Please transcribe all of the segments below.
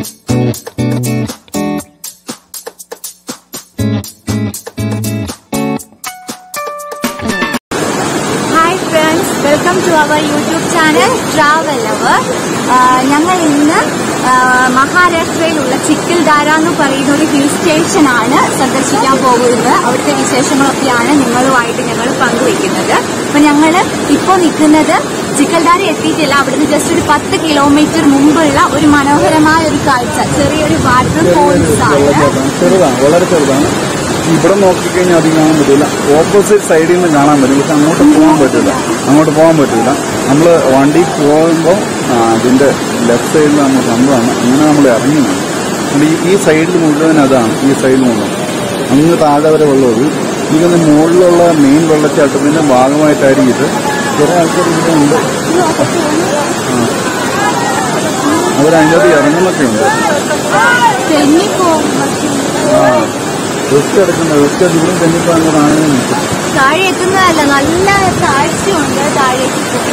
Hi friends welcome to our YouTube channel travel hour ഞങ്ങൾ ഇന്ന് ആ, മഹാരാഷ്ട്രയിലുള്ള ചിക്കൽദാര എന്ന് പറയുന്ന ഒരു ഹിൽ സ്റ്റേഷനാണ് സന്ദർശിക്കാൻ പോകുന്നത് അവിടുത്തെ വിശേഷങ്ങളൊക്കെയാണ് നിങ്ങളുമായിട്ട് ഞങ്ങൾ പങ്കുവെക്കുന്നത് അപ്പൊ ഞങ്ങൾ ഇപ്പോൾ നിൽക്കുന്നത് ചിക്കൽദാര എത്തിയിട്ടില്ല അവിടുന്ന് ജസ്റ്റ് ഒരു പത്ത് കിലോമീറ്റർ മുമ്പുള്ള ഒരു മനോഹരമായ ഒരു കാഴ്ച ചെറിയൊരു വാട്ടർ ഫോൾസ് ആണ് വെള്ളച്ചാട്ടം ചെറുതാണ് വളരെ ചെറുതാണ് ഇവിടെ നോക്കിക്കഴിഞ്ഞാൽ അധികം കാണാൻ പറ്റില്ല ഓപ്പോസിറ്റ് സൈഡിൽ നിന്ന് കാണാൻ പറ്റും പക്ഷെ അങ്ങോട്ട് പോകാൻ പറ്റില്ല അങ്ങോട്ട് പോകാൻ പറ്റില്ല നമ്മൾ വണ്ടി പോകുമ്പോൾ അതിന്റെ ലെഫ്റ്റ് സൈഡിൽ നമ്മൾ കണ്ടതാണ് അങ്ങനെ നമ്മൾ ഇറങ്ങിയതാണ് അതുകൊണ്ട് ഈ ഈ സൈഡിൽ മുഴുവൻ അതാണ് ഈ സൈഡിൽ മുഴുവൻ അങ്ങ് താഴെ വരെ വെള്ളമുള്ളൂ ഇതിന് മുകളിലുള്ള മെയിൻ വെള്ളച്ചാട്ടത്തിന്റെ ഭാഗമായിട്ടായിരിക്കും ഇത് കുറെ ആൾക്കാർ ഇവിടെ ഉണ്ട് അവരതിൻ്റെ ഇറങ്ങുന്നൊക്കെ ഉണ്ട് തെന്നിപ്പോകും ആ റിസ്ക് എടുക്കുന്ന റിസ്ക് ഇതിലും തെന്നിപ്പോ അങ്ങോട്ട് ആണെങ്കിലും നിൽക്കും താഴെ എത്തുന്നതല്ല നല്ല താഴ്ചയുണ്ട് താഴേക്ക് പോകും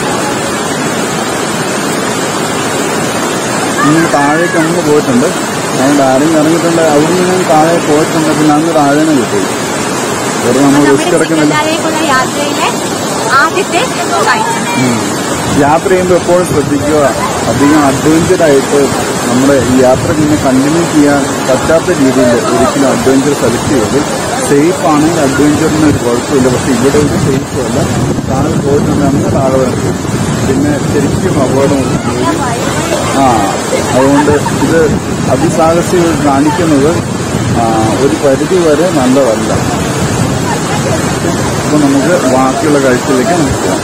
നിങ്ങൾ താഴേക്ക് അങ്ങ് പോയിട്ടുണ്ട് അതുകൊണ്ട് ആരെങ്കിലും ഇറങ്ങിയിട്ടുണ്ട് അവിടെ നിന്ന് താഴെ പോയിട്ടുണ്ട് പിന്നെ അങ്ങ് താഴെ നിന്ന് കിട്ടും വെറുതെ നമ്മൾ റിസ്ക് എടുക്കുന്നില്ല ചിക്കൻകാരേക്കുള്ള യാത്രയിലെ ആദ്യത്തെ കാഴ്ച ഉം. യാത്ര ചെയ്യുമ്പോൾ എപ്പോഴും ശ്രദ്ധിക്കുക അധികം അഡ്വഞ്ചർ ആയിട്ട് നമ്മുടെ ഈ യാത്ര പിന്നെ കണ്ടിന്യൂ ചെയ്യാൻ പറ്റാത്ത രീതിയിൽ ഒരിക്കലും അഡ്വഞ്ചർ സെലക്ട് ചെയ്ത് സേഫ് ആണെങ്കിൽ അഡ്വഞ്ചറിന് ഒരു കുഴപ്പമില്ല പക്ഷെ ഇവിടെ ഒരു സേഫ് അല്ല താഴെ പോയിട്ടുണ്ട് അങ്ങ് താഴെ വരും പിന്നെ ശരിക്കും അപകടം ആ അതുകൊണ്ട് ഇത് അതിസാഹസികൾ കാണിക്കുന്നത് ആ, ഒരു പരിധി വരെ നല്ലതല്ല അപ്പൊ നമുക്ക് ബാക്കിയുള്ള കാഴ്ചയിലേക്ക് നമുക്ക് പോകാം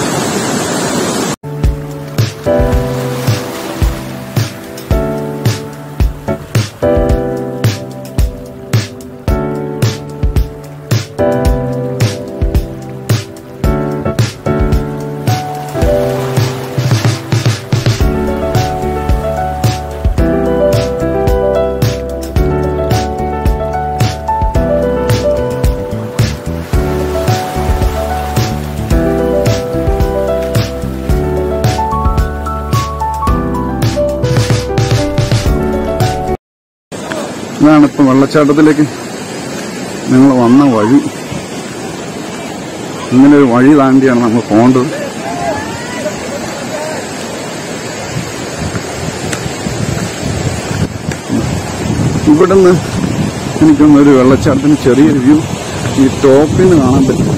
ഇതാണ് ഇപ്പൊ വെള്ളച്ചാട്ടത്തിലേക്ക് നിങ്ങൾ വന്ന വഴി ഇങ്ങനെ ഒരു വഴി താണ്ടിയാണ് നമ്മൾ പോകേണ്ടത് ഇവിടുന്ന് എനിക്കൊന്നൊരു വെള്ളച്ചാട്ടത്തിന് ചെറിയൊരു വ്യൂ ഈ ടോപ്പിൽ നിന്ന് കാണാൻ പറ്റും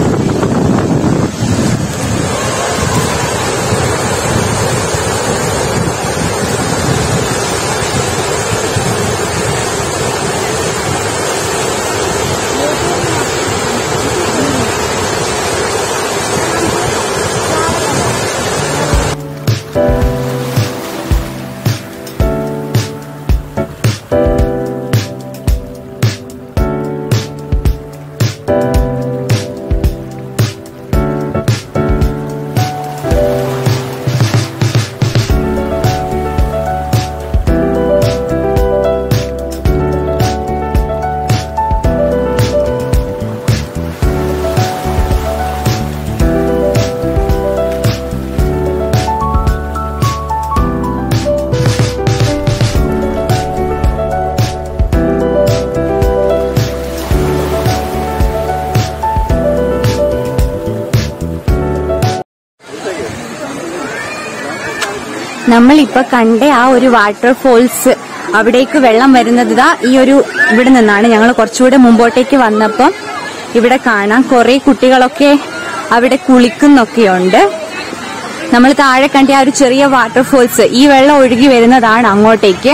നമ്മളിപ്പോ കണ്ട ആ ഒരു വാട്ടർ ഫോൾസ് അവിടേക്ക് വെള്ളം വരുന്നത് ഇതാ ഈ ഒരു ഇവിടെ നിന്നാണ് ഞങ്ങൾ കുറച്ചുകൂടെ മുമ്പോട്ടേക്ക് വന്നപ്പം ഇവിടെ കാണാം കുറെ കുട്ടികളൊക്കെ അവിടെ കുളിക്കുന്നൊക്കെയുണ്ട് നമ്മൾ താഴെ കണ്ട ആ ഒരു ചെറിയ വാട്ടർ ഫോൾസ് ഈ വെള്ളം ഒഴുകി വരുന്നതാണ് അങ്ങോട്ടേക്ക്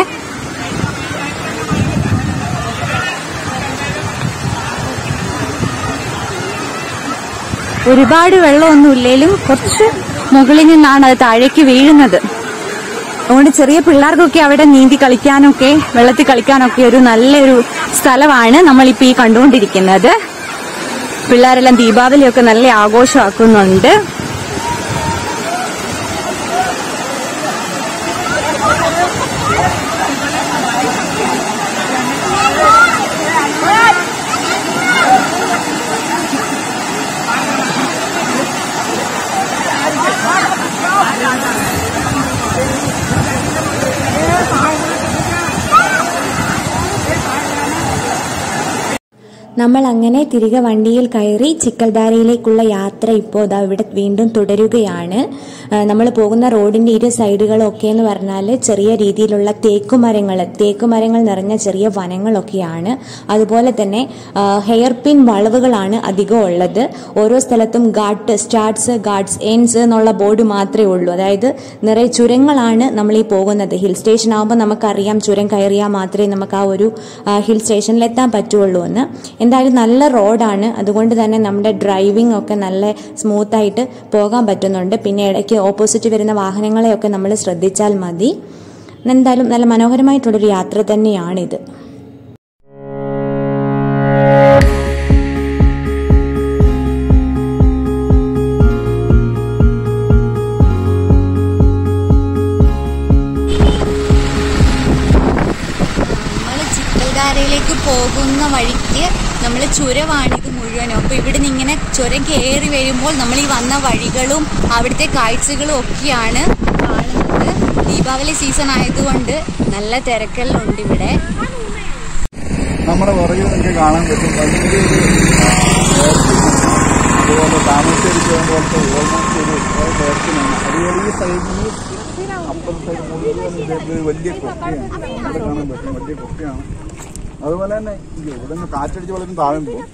ഒരുപാട് വെള്ളമൊന്നും ഇല്ലെങ്കിലും കുറച്ച് മുകളിൽ നിന്നാണ് അത് താഴേക്ക് വീഴുന്നത് അതുകൊണ്ട് ചെറിയ പിള്ളേർക്കൊക്കെ അവിടെ നീന്തി കളിക്കാനൊക്കെ വെള്ളത്തിൽ കളിക്കാനൊക്കെ ഒരു നല്ലൊരു സ്ഥലമാണ് നമ്മളിപ്പോ ഈ കണ്ടുകൊണ്ടിരിക്കുന്നത് പിള്ളേരെല്ലാം ദീപാവലിയൊക്കെ നല്ല ആഘോഷമാക്കുന്നുണ്ട് നമ്മൾ അങ്ങനെ തിരികെ വണ്ടിയിൽ കയറി ചിക്കൽദാരയിലേക്കുള്ള യാത്ര ഇപ്പോൾ ഇതാ ഇവിടെ വീണ്ടും തുടരുകയാണ് നമ്മൾ പോകുന്ന റോഡിന്റെ ഇരു സൈഡുകളൊക്കെ എന്ന് പറഞ്ഞാൽ ചെറിയ രീതിയിലുള്ള തേക്കുമരങ്ങൾ തേക്കുമരങ്ങൾ നിറഞ്ഞ ചെറിയ വനങ്ങളൊക്കെയാണ് അതുപോലെ തന്നെ ഹെയർ പിൻ വളവുകളാണ് അധികം ഉള്ളത് ഓരോ സ്ഥലത്തും ഗാട്ട് സ്റ്റാർട്ട്സ് ഗാഡ്സ് എൻഡ്സ് എന്നുള്ള ബോർഡ് മാത്രമേ ഉള്ളൂ അതായത് നിറയെ ചുരങ്ങളാണ് നമ്മൾ ഈ പോകുന്നത് ഹിൽ സ്റ്റേഷൻ ആകുമ്പോൾ നമുക്കറിയാം ചുരം കയറിയാൽ മാത്രമേ നമുക്ക് ആ ഒരു ഹിൽ സ്റ്റേഷനിൽ എത്താൻ പറ്റുള്ളൂ എന്ന് എന്തായാലും നല്ല റോഡാണ് അതുകൊണ്ട് തന്നെ നമ്മുടെ ഡ്രൈവിംഗ് ഒക്കെ നല്ല സ്മൂത്തായിട്ട് പോകാൻ പറ്റുന്നുണ്ട് പിന്നെ ഇടയ്ക്ക് ഓപ്പോസിറ്റ് വരുന്ന വാഹനങ്ങളെയൊക്കെ നമ്മൾ ശ്രദ്ധിച്ചാൽ മതി എന്തായാലും നല്ല മനോഹരമായിട്ടുള്ളൊരു യാത്ര തന്നെയാണിത് നമ്മൾ ചിക്കൽധാരയിലേക്ക് പോകുന്ന വഴിക്ക് നമ്മൾ ചുരമാണിത് മുഴുവനും അപ്പോൾ ഇവിടെ നിന്ന് ഇങ്ങനെ ചുരം കയറി വരുമ്പോൾ നമ്മൾ ഈ വന്ന വഴികളും അവിടുത്തെ കാഴ്ചകളും ഒക്കെയാണ് കാണുന്നത് ദീപാവലി സീസൺ ആയതുകൊണ്ട് നല്ല തിരക്കെല്ലാം ഇവിടെ നമ്മുടെ പുറകിൽ നിങ്ങൾക്ക് കാണാൻ പറ്റും വലിയൊരു ആ, അതുപോലെ താമരശ്ശേരി ചുരം പോലത്തെ ഓൾമോസ്റ്റ് ഒരു ഡയറക്ഷനാണ് അതുപോലെ ഈ സൈഡിൽ അപ്പുറത്തെ സൈഡ് മുഴുവൻ ഇതൊരു വലിയ കൊക്കയാണ് ഇവിടെ കാണാൻ പറ്റും വലിയ കൊക്കയാണ് അതുപോലെ തന്നെ ഈ ഇവിടെ നിന്ന് കാറ്റടിച്ച് വളരെ താഴെ പോകും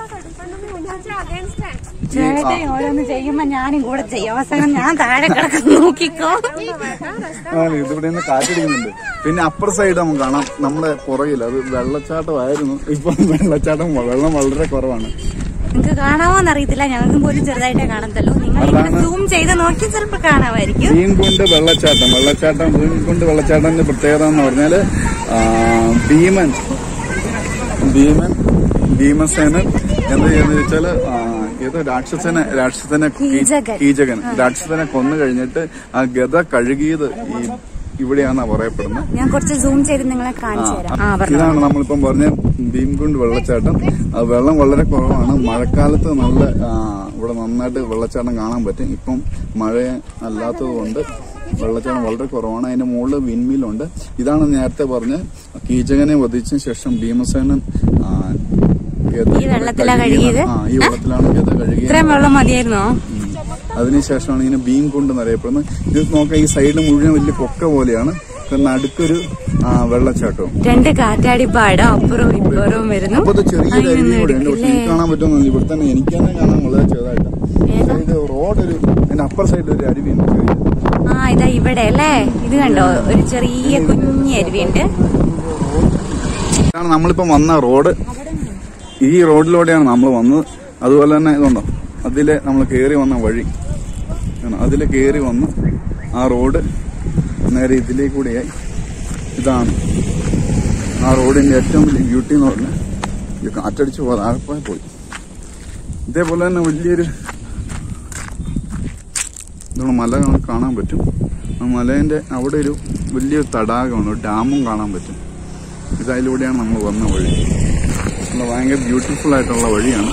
ചേട്ടൻ ഓരോന്ന് ചെയ്യുമ്പോ ഞാനും കൂടെ ചെയ്യും അവസാനം ഞാൻ താഴെ കിടക്കുന്നു നോക്കിക്കോ ആ ഇതിവിടെ നിന്ന് കാറ്റടിക്കുന്നുണ്ട് പിന്നെ അപ്പുറ സൈഡ് നമുക്ക് കാണാം നമ്മുടെ പുറകിൽ അത് വെള്ളച്ചാട്ടമായിരുന്നു ഇപ്പം വെള്ളച്ചാട്ടം വെള്ളം വളരെ കുറവാണ് നിങ്ങൾക്ക് കാണാമോന്ന് അറിയത്തില്ല ഞങ്ങൾക്കും പോലും ചെറുതായിട്ടേ കാണത്തുള്ളൂ നിങ്ങൾ ഇങ്ങനെ അതാണ്. സൂം ചെയ്ത് നോക്കി ചിലപ്പോ കാണാമായിരിക്കും ഭീംകുണ്ട് വെള്ളച്ചാട്ടം വെള്ളച്ചാട്ടം ഭീംകുണ്ട് വെള്ളച്ചാട്ടത്തിന്റെ പ്രത്യേകത എന്ന് പറഞ്ഞാല് ആ, ഭീമൻ ഭീമൻ ഭീമസേനൻ എന്ത് ചെയ്യുന്ന വെച്ചാല് ആ, ഏതോ രാക്ഷസനെ രാക്ഷസനെ കീ- കീചകൻ. കീചകൻ രാക്ഷസനെ കൊന്നു കഴിഞ്ഞിട്ട് ആ ഗത കഴുകിയത് ഈ ഇവിടെയാണെന്നാ പറയപ്പെടുന്നത് ഞാൻ കുറച്ച് സൂം ചെയ്ത് നിങ്ങളെ കാണിച്ചു തരാം ആ പറഞ്ഞു ഇതാണ് നമ്മളിപ്പം പറഞ്ഞ ഭീംകുണ്ട് വെള്ളച്ചാട്ടം അത് വെള്ളം വളരെ കുറവാണ് മഴക്കാലത്ത് നല്ല ആ, ഇവിടെ നന്നായിട്ട് വെള്ളച്ചാട്ടം കാണാൻ പറ്റും ഇപ്പം മഴ അല്ലാത്തത് കൊണ്ട് വെള്ളച്ചാട്ടം വളരെ കുറവാണ് അതിന്റെ മുകളിൽ വിൻമില്ലുണ്ട് ഇതാണ് നേരത്തെ പറഞ്ഞ കീചകനെ വധിച്ച ശേഷം ഭീമസേനൻ ആ, ഗത ഈ വെള്ളത്തിലാ കഴുകിയത്. കഴുകിയത്? ആ ഈ വെള്ളത്തിലാണ് ഗത കഴുകിയത് ഇത്രയും വെള്ളം മതിയായിരുന്നോ ഉം. അതിനുശേഷമാണ് ഇതിനെ ബീം കൊണ്ട് എന്നറിയപ്പെടുന്നത് ഇത് നോക്കാം ഈ സൈഡ് മുഴുവൻ വലിയ കൊക്ക പോലെയാണ് പിന്നെ നടുക്കൊരു ആ, വെള്ളച്ചാട്ടവും രണ്ട് കാറ്റാടിപ്പാടം അപ്പുറവും ഇപ്പുറവും വരുന്നു അപ്പൊ ഇത് ചെറിയൊരു അതിൽ അരുവിയും നിന്ന് കൂടെ ഉണ്ട് പക്ഷെ എനിക്ക് കാണാൻ പറ്റുമെന്നില്ല ഇവിടെ തന്നെ എനിക്ക് തന്നെ കാണാൻ വളരെ ചെറുതായിട്ട് ഏതാ? ഇത് റോഡ് ഒരു അതിന്റെ അപ്പർ സൈഡിൽ ഒരു അരുവിയുണ്ട് ചെറിയ. ആ ഇതാ ഇവിടെ അല്ലേ ഇത് കണ്ടോ ഒരു ചെറിയ കുഞ്ഞി അരുവിയുണ്ട് ഇതാണ് നമ്മളിപ്പം വന്ന റോഡ് ഈ റോഡിലൂടെയാണ് നമ്മൾ വന്നത് അതുപോലെ തന്നെ ഇതുണ്ടോ അതിലെ നമ്മൾ കയറി വന്ന വഴി ആണ്. അതിലെ കയറി വന്ന് ആ റോഡ് നേരെ ഇതിലേക്ക് കൂടിയായി ഇതാണ് ആ റോഡിന്റെ ഏറ്റവും വലിയ ബ്യൂട്ടി എന്ന് പറഞ്ഞാൽ ഈ കാറ്റടിച്ച് പോകാതെ ആഴപ്പായി പോയി ഇതേപോലെ തന്നെ വലിയൊരു ഇതാണ് മല നമുക്ക് കാണാൻ പറ്റും ആ മലേന്റെ അവിടെ ഒരു വലിയൊരു തടാകമാണ് ഒരു ഡാമും കാണാൻ പറ്റും ഇത് അതിലൂടെയാണ് നമ്മൾ വന്ന വഴി നല്ല ഭയങ്കര ബ്യൂട്ടിഫുൾ ആയിട്ടുള്ള വഴിയാണ്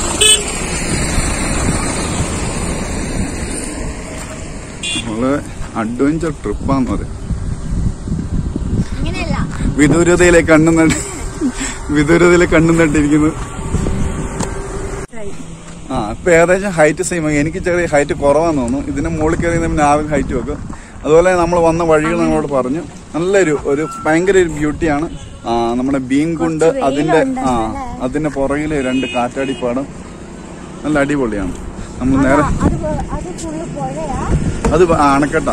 വളരെ അഡ്വഞ്ചർ ട്രിപ്പാന്ന് പറയും ഇങ്ങനെയല്ല വിദൂരതയിലെ കണ്ണും നട്ട് വിദൂരതയിലെ കണ്ണും നട്ടിരിക്കുന്നത് ആ ഇപ്പൊ ഏകദേശം ഹൈറ്റ് സെയിം എനിക്ക് ചെറിയ ഹൈറ്റ് കുറവാന്ന് തോന്നുന്നു ഇതിന്റെ മുകളിൽ കയറി പിന്നെ ആകെ ഹൈറ്റ് വെക്കും അതുപോലെ നമ്മൾ വന്ന വഴികൾ നമ്മളോട് പറഞ്ഞു നല്ലൊരു ഒരു ഭയങ്കര ഒരു ബ്യൂട്ടിയാണ് ആ നമ്മുടെ ബീൻകുണ്ട് അതിന്റെ ആ അതിന്റെ പുറകില് രണ്ട് കാറ്റാടിപ്പാടം നല്ല അടിപൊളിയാണ് നമ്മൾ നേരെ അത് ഫുള്ള് പുഴയാ അത് ആ അണക്കെട്ട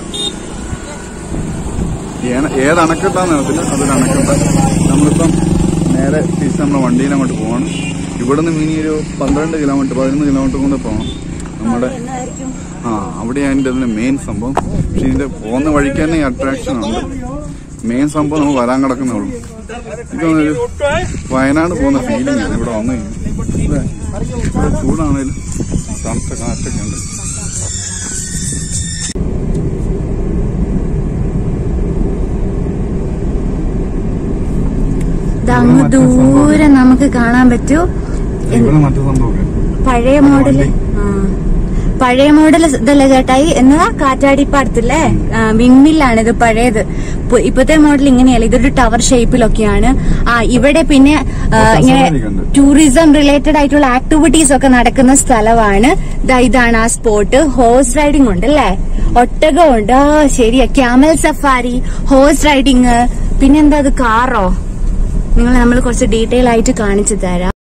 ഏന- ഏത് അണക്കെട്ടാന്ന് അറിയത്തില്ല അതൊരു അണക്കെട്ട നമ്മളിപ്പം നേരെ തിരിച്ച് നമ്മുടെ വണ്ടിയിൽ അങ്ങോട്ട് പോവാണ് ഇവിടുന്ന് മിനി ഒരു പന്ത്രണ്ട് കിലോമീറ്റർ പതിനൊന്ന് കിലോമീറ്റർ കൊണ്ട് പോകണം നമ്മുടെ എന്നായിരിക്കും ആ അവിടെയാണ് അതിന്റെ അതിന്റെ മെയിൻ സംഭവം പക്ഷെ ഇതിന്റെ പോകുന്ന വഴിക്ക് തന്നെ അട്രാക്ഷൻ ഉണ്ട് മെയിൻ സംഭവം നമ്മൾ വരാൻ കിടക്കുന്നേ ഉള്ളൂ എനിക്ക് തോന്നുന്നു ഒരു വയനാട് പോകുന്ന ഫീലിംഗ് ആണ് ഇവിടെ വന്നു കഴിഞ്ഞാൽ ഇവിടെ ഇവിടെ ചൂടാണേലും തണുത്ത കാറ്റൊക്കെ ഉണ്ട് ഇത് അങ്ങ് ദൂരെ നമുക്ക് കാണാൻ പറ്റൂ ഇവിടെ മറ്റു സംഭവമൊക്കെ പഴയ മോഡല് ആ പഴയ മോഡൽ ഇതല്ലേ ചേട്ടായി എന്നതാ കാറ്റാടിപ്പാടത്തില്ലേ വിൻമില്ലാണ് ഇത് പഴയത് ഇപ്പൊ- ഇപ്പത്തെ മോഡൽ ഇങ്ങനെയല്ല ഇതൊരു ടവർ ഷേപ്പിലൊക്കെയാണ് ആ ഇവിടെ പിന്നെ ആ, ഇങ്ങനെ കസേരയൊക്കെയുണ്ട്. ടൂറിസം റിലേറ്റഡ് ആയിട്ടുള്ള ആക്ടിവിറ്റീസ് ഒക്കെ നടക്കുന്ന സ്ഥലമാണ് ദാ ഇതാണ് ആ സ്പോട്ട് ഹോഴ്സ് റൈഡിംഗ് ഉണ്ട് അല്ലേ ഒട്ടകം ഉണ്ട് ആ ശരിയാ ക്യാമൽ സഫാരി ഹോഴ്സ് റൈഡിങ് പിന്നെന്താ അത് കാറോ നിങ്ങൾ നമ്മൾ കുറച്ച് ഡീറ്റെയിൽ ആയിട്ട് കാണിച്ചു തരാം